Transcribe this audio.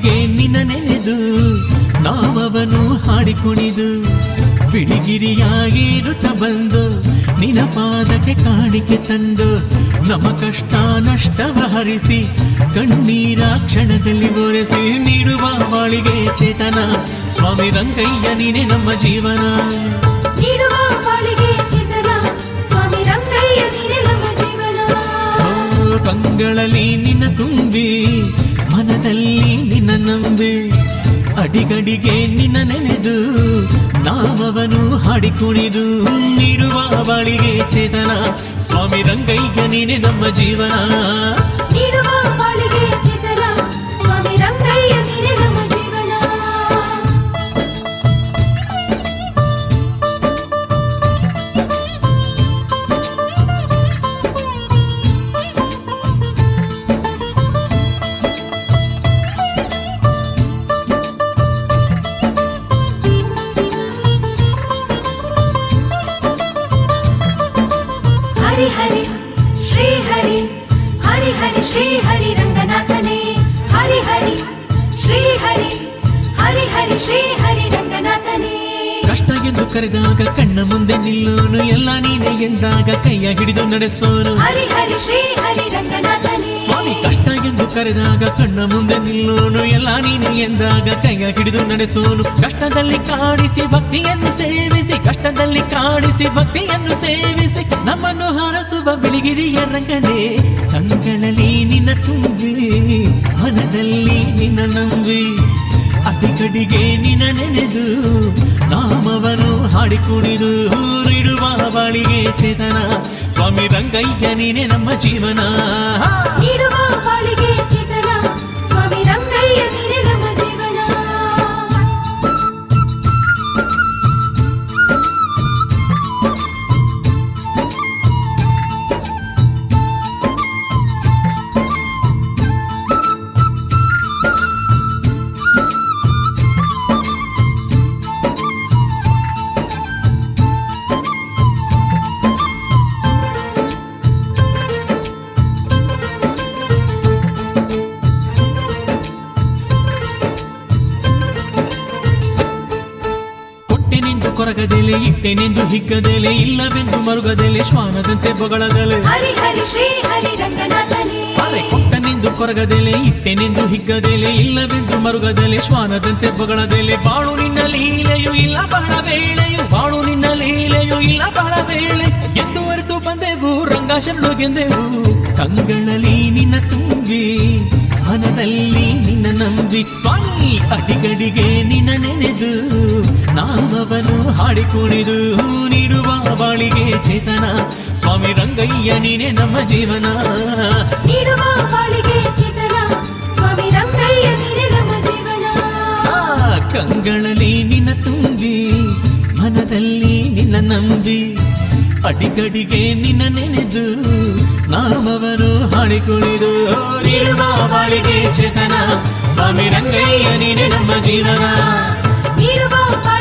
ಅಡಿಗಡಿಗೆ ನಿನ್ನ ನೆನೆದು ನಾವವನು ಹಾಡಿ ಕುಣಿದು ಬಿಳಿಗಿರಿಯಾಗಿರುತ್ತ ಬಂದು ನಿನ್ನ ಪಾದಕ್ಕೆ ಕಾಣಿಕೆ ತಂದು ನಮ್ಮ ಕಷ್ಟ ನಷ್ಟವ ಹರಿಸಿ ಕಣ್ಣೀರ ಕ್ಷಣದಲ್ಲಿ ಒರೆಸಿ ನೀಡುವ ಬಾಳಿಗೆ ಚೇತನ ಸ್ವಾಮಿ ರಂಗಯ್ಯ ನೀನೆ ನಮ್ಮ ಜೀವನ ನೀಡುವ ಬಾಳಿಗೆ ಚಿತ್ತನ ಸ್ವಾಮಿ ರಂಗಯ್ಯ ನೀನೆ ನಮ್ಮ ಜೀವನ ಓ, ಕಂಗಳಲ್ಲಿ ನಿನ್ನ ತುಂಬಿ ಮನದಲ್ಲಿ ನಿನ್ನ ನಂಬಿ ಅಡಿಗಡಿಗೆ ನಿನ್ನ ನೆನೆದು ನಾಮವನು ಹಾಡಿ ಕುಣಿದು ನೀಡುವ ಬಾಳಿಗೆ ಚೇತನ ಸ್ವಾಮಿ ರಂಗಯ್ಯ ನೀನೆ ನಮ್ಮ ಜೀವನ ನೀಡುವ ಬಾಳಿಗೆ ಚಿತ್ತನ ಸ್ವಾಮಿ ರಂಗಯ್ಯ ನೀನೆ ನಮ್ಮ ಜೀವನ ಹರಿ ಹರಿ ಶ್ರೀ ಹರಿ ಹರಿ ಹರಿ ಶ್ರೀ ಹರಿ ರಂಗನಾಥನೇ ಹರಿ ಹರಿ ಶ್ರೀ ಹರಿ ಹರಿ ಹರಿ ಶ್ರೀ ಹರಿ ರಂಗನಾಥನೇ ಕಷ್ಟ ಎಂದು ಕರೆದಾಗ ಕಣ್ಣ ಮುಂದೆ ನಿಲ್ಲೋನು ಎಲ್ಲ ನೀನೆ ಎಂದಾಗ ಕೈಯ ಹಿಡಿದು ನಡೆಸೋನು ಹರಿ ಹರಿ ಶ್ರೀ ಹರಿ ರಂಗನಾಥನೇ ಸ್ವಾಮಿ ಕಷ್ಟ ಎಂದು ಕರೆದಾಗ ಕಣ್ಣ ಮುಂದೆ ನಿಲ್ಲೋನು ಎಲ್ಲ ನೀನೆ ಎಂದಾಗ ಕೈಯ ಹಿಡಿದು ನಡೆಸೋನು ಕಷ್ಟದಲ್ಲಿ ಕಾಡಿಸಿ ಭಕ್ತಿಯನ್ನು ಸೇವಿಸಿ ಕಷ್ಟದಲ್ಲಿ ಕಾಡಿಸಿ ಭಕ್ತಿಯನ್ನು ಸೇವಿಸಿ ನಮ್ಮನ್ನು ಹರಸುವ ಬಿಳಿಗಿರಿಯ ರಂಗನೇ ಕಂಗಳಲ್ಲಿ ನಿನ್ನ ತುಂಬಿ ಮನದಲ್ಲಿ ನಿನ್ನ ನಂಬಿ ಅಡಿಗಡಿಗೆ ನಿನ್ನ ನೆನೆದು ನಾಮವನು ಹಾಡಿ ಕುಣಿದು ನೀಡುವ ಬಾಳಿಗೆ ಚೇತನ ಸ್ವಾಮಿ ರಂಗಯ್ಯ ನೀನೆ ನಮ್ಮ ಜೀವನ ನೀಡುವ ಬಾಳಿಗೆ ಚಿತ್ತನ ಸ್ವಾಮಿ ರಂಗಯ್ಯ ನೀನೆ ನಮ್ಮ ಜೀವನ ಕೊಟ್ಟೆನೆಂದು ಕೊರಗದೆಲೆ ಇಟ್ಟೆನೆಂದು ಹಿಗ್ಗದೆಲೆ ಇಲ್ಲವೆಂದು ಮರುಗದೆಲೆ ಶ್ವಾನದಂತೆ ಬೊಗಳದಲೆ ಹರಿ ಹರಿ ಶ್ರೀ ಹರಿ ರಂಗನಾಥನೇ ಅರೆ ಕೊಟ್ಟನೆಂದು ಕೊರಗದೆಲೆ ಇಟ್ಟೆನೆಂದು ಹಿಗ್ಗದೆಲೆ ಇಲ್ಲವೆಂದು ಮರುಗದೆಲೆ ಶ್ವಾನದಂತೆ ಬೊಗಳದೆಲೆ ಬಾಳು ನಿನ್ನ ಲೀಲೆಯು ಇಲ್ಲ ಬಹಳ ವೇಳೆಯು ಬಾಳು ನಿನ್ನ ಲೀಲೆಯು ಇಲ್ಲ ಬಹಳ ವೇಳೆ ಎಂದು ಅರಿತು ಬಂದೆವು ರಂಗಾಶರಣಗೆಂದೆವು ಕಂಗಳಲ್ಲಿ ನಿನ್ನ ತುಂಬಿ ಮನದಲ್ಲಿ ನಿನ್ನ ನಂಬಿ ಸ್ವಾಮಿ ಅಡಿಗಡಿಗೆ ನಿನ್ನ ನೆನೆದು ನಾಮವನು ಹಾಡಿ ಕುಣಿದು ನೀಡುವ ಬಾಳಿಗೆ ಚೇತನ ಸ್ವಾಮಿ ರಂಗಯ್ಯ ನೀನೆ ನಮ್ಮ ಜೀವನ ನೀಡುವ ಬಾಳಿಗೆ ಚಿತ್ತನ ಸ್ವಾಮಿ ರಂಗಯ್ಯ ನೀನೆ ನಮ್ಮ ಜೀವನ ಆ ಕಂಗಳಲ್ಲಿ ನಿನ್ನ ತುಂಬಿ ಮನದಲ್ಲಿ ನಿನ್ನ ನಂಬಿ ಅಡಿಗಡಿಗೆ ನಿನ್ನ ನೆನೆದು ನಾಮವನು ಹಾಡಿ ಕುಣಿದು ನೀಡುವ ಬಾಳಿಗೆ ಚೇತನ ಸ್ವಾಮಿ ರಂಗಯ್ಯ ನೀನೆ ನಮ್ಮ ಜೀವನ ನೀಡುವ